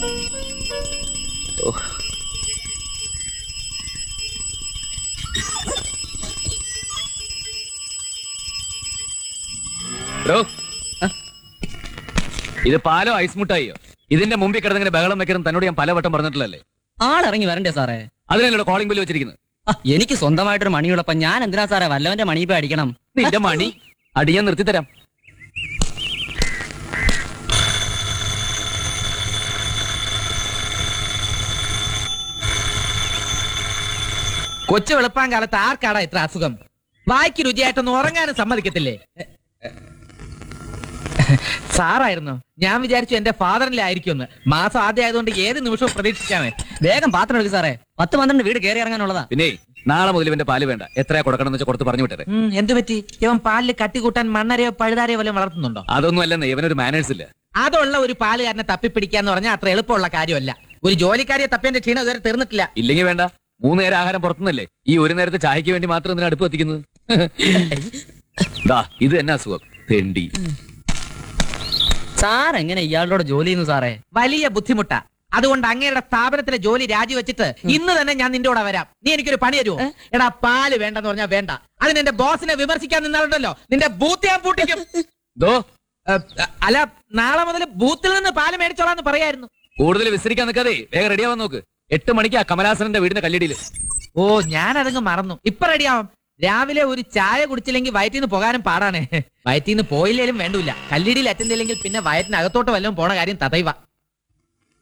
bro ഇത് പാലോ ice മുട്ടായിയോ ഇതിന്റെ മുമ്പിൽ കിടന്നിങ്ങനെ ബഹളം വെക്കണം തന്നോട് ഞാൻ പലവട്ടം പറഞ്ഞിട്ടില്ലല്ലേ ആളിറങ്ങി വരണ്ടേ സാറേ അതിനല്ലോ കോളിംഗ് ബില്ല് വെച്ചിരിക്കുന്നത് ആ, എനിക്ക് സ്വന്തമായിട്ടൊരു മണിയുള്ളപ്പോ ഞാൻ എന്തിനാ സാറേ വല്ലവന്റെ മണി പോയി അടിക്കണം നിന്റെ മണി അടി ഞാൻ നിർത്തിത്തരാം കൊച്ചു വെളുപ്പാൻ കാലത്ത് ആർക്കാടാ ഇത്ര അസുഖം വായിക്ക് രുചിയായിട്ടൊന്നും ഉറങ്ങാനും സമ്മതിക്കത്തില്ലേ സാറായിരുന്നു ഞാൻ വിചാരിച്ചു എന്റെ ഫാദറിലായിരിക്കും മാസം ആദ്യം ആയതുകൊണ്ട് ഏത് നിമിഷവും പ്രതീക്ഷിക്കാമേ വേഗം പാത്രം എടുക്ക് സാറേ പത്ത് പന്ത്രണ്ട് വീട് കയറി ഇറങ്ങാനുള്ളതാ പിന്നെ നാളെ മുതൽ ഇവന്റെ പാല് വേണ്ട എത്രയാ കൊടുക്കണം എന്ന് വെച്ചാൽ കൊടുത്ത് പറഞ്ഞു വിട്ടേ ഉം, എന്ത് പറ്റി ഇവൻ പാലിൽ കട്ടി കൂട്ടാൻ മണ്ണരയോ പഴുതാരയോ വല്ലതും വളർത്തുന്നുണ്ടോ അതൊന്നും അല്ലെന്ന് ഇവനൊരു മാനേഴ്സ് ഇല്ല അതുള്ള ഒരു പാലുകാരനെ തപ്പിപ്പിടിക്കാന്ന് പറഞ്ഞാൽ അത്ര എളുപ്പമുള്ള കാര്യമല്ല ഒരു ജോലിക്കാരിയെ തപ്പിയന്റെ ക്ഷീണം ഇതുവരെ തീർന്നിട്ടില്ല ഇല്ലെങ്കിൽ വേണ്ട മൂന്ന് നേരം ആഹാരം പുറത്തുനിന്നല്ലേ ഈ ഒരു നേരത്തെ ചായക്ക് വേണ്ടി മാത്രം എന്തിനാ അടുപ്പ് എത്തിക്കുന്നത് ദാ ഇത് തന്നെ അസുഖം തെണ്ടി സാർ എങ്ങനെ ഇയാളോട് ജോലി ചെയ്യുന്നു സാറേ വലിയ ബുദ്ധിമുട്ടാ അതുകൊണ്ട് അങ്ങയുടെ സ്ഥാപനത്തിലെ ജോലി രാജിവെച്ചിട്ട് ഇന്ന് തന്നെ ഞാൻ നിന്റെ കൂടെ വരാം നീ എനിക്കൊരു പണി തരുമോ എടാ പാല് വേണ്ടെന്ന് പറഞ്ഞാൽ വേണ്ട അതിന് എന്റെ ബോസിനെ വിമർശിക്കാൻ നിന്നാലുണ്ടല്ലോ നിന്റെ ബൂത്ത് ഞാൻ പൂട്ടിക്കും ദോ ഏ, അല്ല നാളെ മുതൽ ബൂത്തിൽ നിന്ന് പാല് മേടിച്ചോളാന്ന് പറയായിരുന്നു കൂടുതൽ വിസ്തരിക്കാൻ നിൽക്കാതെ വേഗം റെഡിയാവാൻ നോക്ക് എട്ട് മണിക്ക് ആ കമലാസനന്റെ വീടിന്റെ കല്ലിടിയില് ഓ ഞാൻ അതങ്ങ് മറന്നു ഇപ്പൊ റെഡിയാവും രാവിലെ ഒരു ചായ കുടിച്ചില്ലെങ്കിൽ വയറ്റിൽ നിന്ന് പോകാനും പാടാണ് വയറ്റിൽ നിന്ന് പോയില്ലേലും വേണ്ടൂല കല്ലിടിയിൽ അറ്റൻഡില്ലെങ്കിൽ പിന്നെ വയറ്റിനകത്തോട്ട് വല്ലതും പോണ കാര്യം തതൈവ